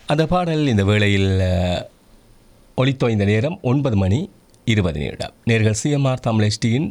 அந்த பாடல் இந்த வேளையில் அஹ், ஒலித்தோய்ந்த நேரம் ஒன்பது மணி இருபது நிமிடம் நேர்கள் சிஎம்ஆர் தமிழ் எஸ்டியின்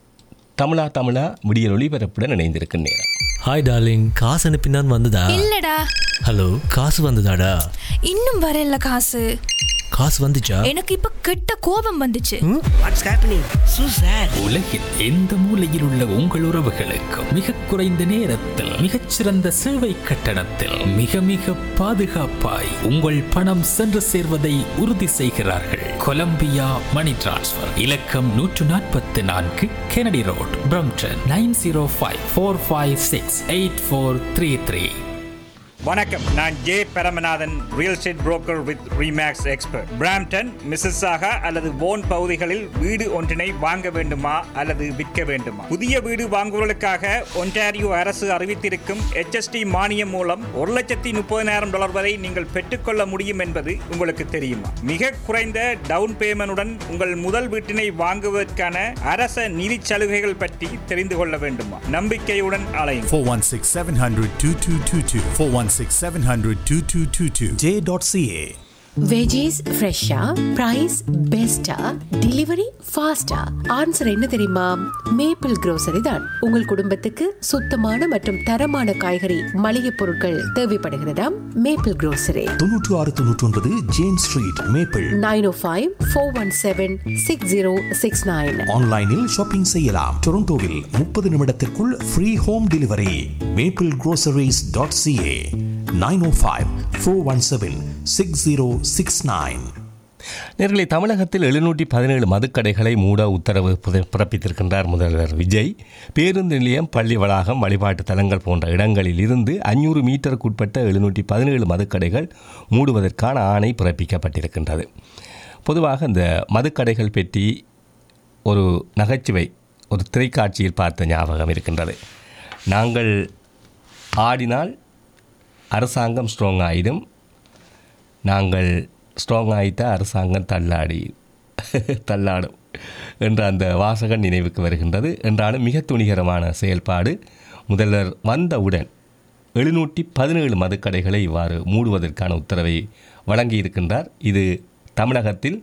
தமிழா தமிழா விடியல் ஒளிபரப்புடன் இணைந்திருக்கும் நேரம் ஹாய் டார்லிங் காசு அனுப்பினான் வந்ததா இல்லடா ஹலோ காசு வந்ததாடா இன்னும் வரல காசு காசு வந்துச்சா எனக்கு இப்ப கெட்ட கோபம் வந்துச்சு வாட்ஸ் ஹேப்பனிங் சூ சார் உலகில் எந்த மூலையில் உள்ள உங்கள் உறவுகளுக்கு மிக குறைந்த நேரத்தில் மிகச்சிறந்த சேவை கட்டணத்தில் மிக மிக பாதுகாப்பாய் உங்கள் பணம் சென்று சேர்வதை உறுதி செய்கிறார்கள் கொலம்பியா மணி டிரான்ஸ்ஃபர் இலக்கம் நூற்று நாற்பத்தி நான்கு Kennedy road Brampton nine zero five four five six eight four three three வணக்கம் நான் J Paramanathan real estate broker with Remax expert Brampton Mississauga அல்லது வோன் பகுதிகளில் வீடு ஒன்றினை வாங்க வேண்டுமா அல்லது விற்க வேண்டுமா புதிய வீடு வாங்குவதற்காக ஒன்டாரியோ அரசு அறிவித்திருக்கும் HST மானியம் மூலம் ஒரு லட்சத்தி முப்பதினாயிரம் டாலர் வரை நீங்கள் பெற்றுக்கொள்ள முடியும் என்பது உங்களுக்கு தெரியுமா மிக குறைந்த டவுன் பேமெண்டுடன் உங்கள் முதல் வீட்டினை வாங்குவதற்கான அரச நிதி சலுகைகள் பற்றி தெரிந்து கொள்ள வேண்டுமா நம்பிக்கையுடன் அலையும் 416 700 2222. 416 700 2222. J.ca. வெஜிஸ் ஃப்ரெஷ்ஷா பிரைஸ் பெஸ்டா டெலிவரி ஃபாஸ்டா ஆன்சர் என்ன தெரியுமா மேப்பிள் grocery தான் உங்கள் குடும்பத்துக்கு சுத்தமான மற்றும் தரமான காய்கறி மளிகை பொருட்கள் தேவைப்படுகிறதாம் மேப்பிள் grocery தொன்னூற்று ஆறு தொன்னூற்றி ஒன்பது James street Maple nine O five four one seven six zero six nine ஆன்லைனில் ஷாப்பிங் செய்யலாம் டொரண்டோவில் முப்பது நிமிடத்திற்குள் free home delivery Maple groceries dot CA nine O five four one seven six zero six nine நேர்களை தமிழகத்தில் எழுநூற்றி பதினேழு மதுக்கடைகளை மூட உத்தரவு புத- பிறப்பித்திருக்கின்றார் முதல்வர் விஜய் பேருந்து நிலையம் பள்ளி வளாகம் வழிபாட்டு தலங்கள் போன்ற இடங்களில் இருந்து அஞ்சூறு மீட்டருக்குட்பட்ட எழுநூற்றி பதினேழு மதுக்கடைகள் மூடுவதற்கான ஆணை பிறப்பிக்கப்பட்டிருக்கின்றது பொதுவாக இந்த மதுக்கடைகள் பற்றி ஒரு நகைச்சுவை ஒரு திரைக்காட்சியில் பார்த்த ஞாபகம் இருக்கின்றது நாங்கள் ஆடினால் அரசாங்கம் ஸ்ட்ராங் ஆயிடும் நாங்கள் ஸ்ட்ராங் ஆகிட்ட அரசாங்கம் தள்ளாடி தள்ளாடும் என்ற அந்த வாசகன் நினைவுக்கு வருகின்றது என்றாலும் மிக துணிகரமான செயல்பாடு முதல்வர் வந்தவுடன் எழுநூற்றி பதினேழு மதுக்கடைகளை இவ்வாறு மூடுவதற்கான உத்தரவை வழங்கியிருக்கின்றார் இது தமிழகத்தில்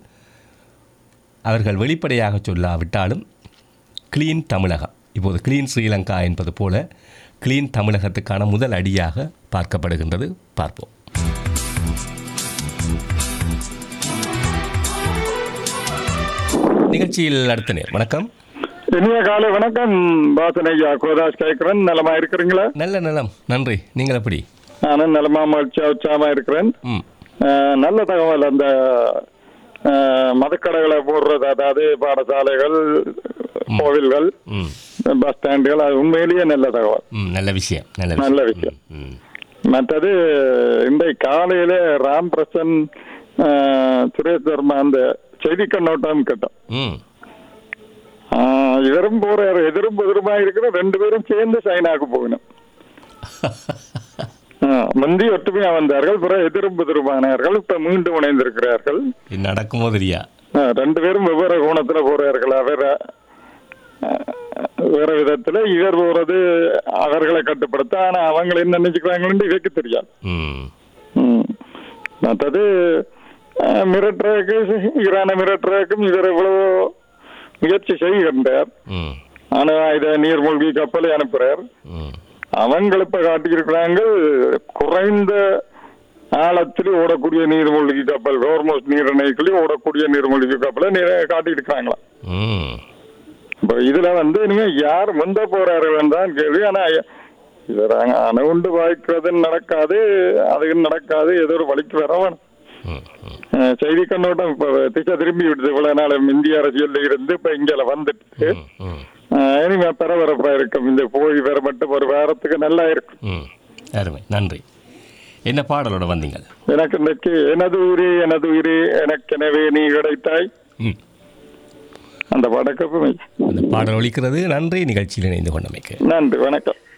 அவர்கள் வெளிப்படையாக சொல்லாவிட்டாலும் க்ளீன் தமிழகம் இப்போது க்ளீன் ஸ்ரீலங்கா என்பது போல க்ளீன் தமிழகத்துக்கான முதல் அடியாக பார்க்கப்படுகின்றது பார்ப்போம் நிகழ்ச்சியில் அடுத்த நேர் வணக்கம் இனிய காலை வணக்கம் பாசன் ஐயா கோதாஸ் கேட்கிறேன் நலமா இருக்கிறீங்களா நல்ல நலம் நன்றி நீங்கள் எப்படி நானும் நலமா மகிழ்ச்சியா உற்சாகமா இருக்கிறேன் ம் அஹ், நல்ல தகவல் அந்த அஹ், மதுக்கடைகளை போடுறது அதாவது பாடசாலைகள் கோவில்கள் ம் பஸ் ஸ்டாண்டுகள் அது உண்மையிலேயே நல்ல தகவல் ம் நல்ல விஷயம் நல்ல நல்ல விஷயம் விஷயம். ம், ம் மற்றது இன்றைக்கு காலையில ராம் பிரசன் அஹ், சுரேஷ் வர்மா அந்த செய்தி கண்ணோட்டம் கேட்டோம் ம் ஆஹ், இவரும் போறாரு எதிரும் எதிருமா இருக்கிற ரெண்டு பேரும் சேர்ந்து சைனாக்கு போகணும் ஆஹ், முந்தி ஒற்றுமையா வந்தார்கள் பிறகு எதிரும் எதிருமானார்கள் இப்ப மீண்டும் இணைந்திருக்கிறார்கள் இது நடக்குமோ தெரியா ஆஹ், ரெண்டு பேரும் வெவ்வேறு கோணத்துல போறார்கள் வேற ஆஹ், வேற விதத்துல இவர் போறது அவர்களை கட்டுப்படுத்த ஆனா அவங்க என்ன நினைச்சுக்கிறாங்கன்னு இவருக்கு தெரியாது ம் ம். மற்றது ஆஹ், மிரட்டுறதுக்கு ஈரான மிரட்டுறதுக்கும் இவர் எவ்வளவோ முயற்சி செய்கின்றார் ம் ஆனா இத நீர்மூழ்கி கப்பலை அனுப்புறார் ம் அவங்க இப்ப காட்டியிருக்கிறாங்க குறைந்த ஆழத்தில் ஓடக்கூடிய நீர்மூழ்கி கப்பல் ஹோர்மோஸ் நீரிணைக்குள்ளே ஓடக்கூடிய நீர்மூழ்கி கப்பலை நீர- காட்டியிருக்கிறாங்களாம் ம் இப்ப இதுல வந்து இனிமே யார் முந்த போறார்கள் தான் கேள்வி ஆனா இவர் அங்க அணுகுண்டு வாய்க்கிறது நடக்காது அது நடக்காது ஏதோ ஒரு வழிக்கு வர வேணும் ம் ம் அஹ் செய்தி கண்ணோட்டம் இப்ப திசை திரும்பி விடுது இவ்வளவு நாள் இந்திய அரசியல்ல இருந்து இப்ப இங்க வந்துட்டு ம் ம் ஆஹ் இனிமே பரபரப்பா இருக்கும் இந்த போய் வர மட்டும் ஒரு வாரத்துக்கு நல்லா இருக்கும் ம் அருமை நன்றி என்ன பாடலோட வந்தீங்க எனக்கு இன்னைக்கு எனது உயிரே எனது உயிரே எனக்கெனவே நீ கிடைத்தாய் ம் அந்த படக்கப்பும் அந்த பாடல் ஒலிக்கிறது நன்றி நிகழ்ச்சியில் இணைந்து கொண்டமைக்கு நன்றி வணக்கம்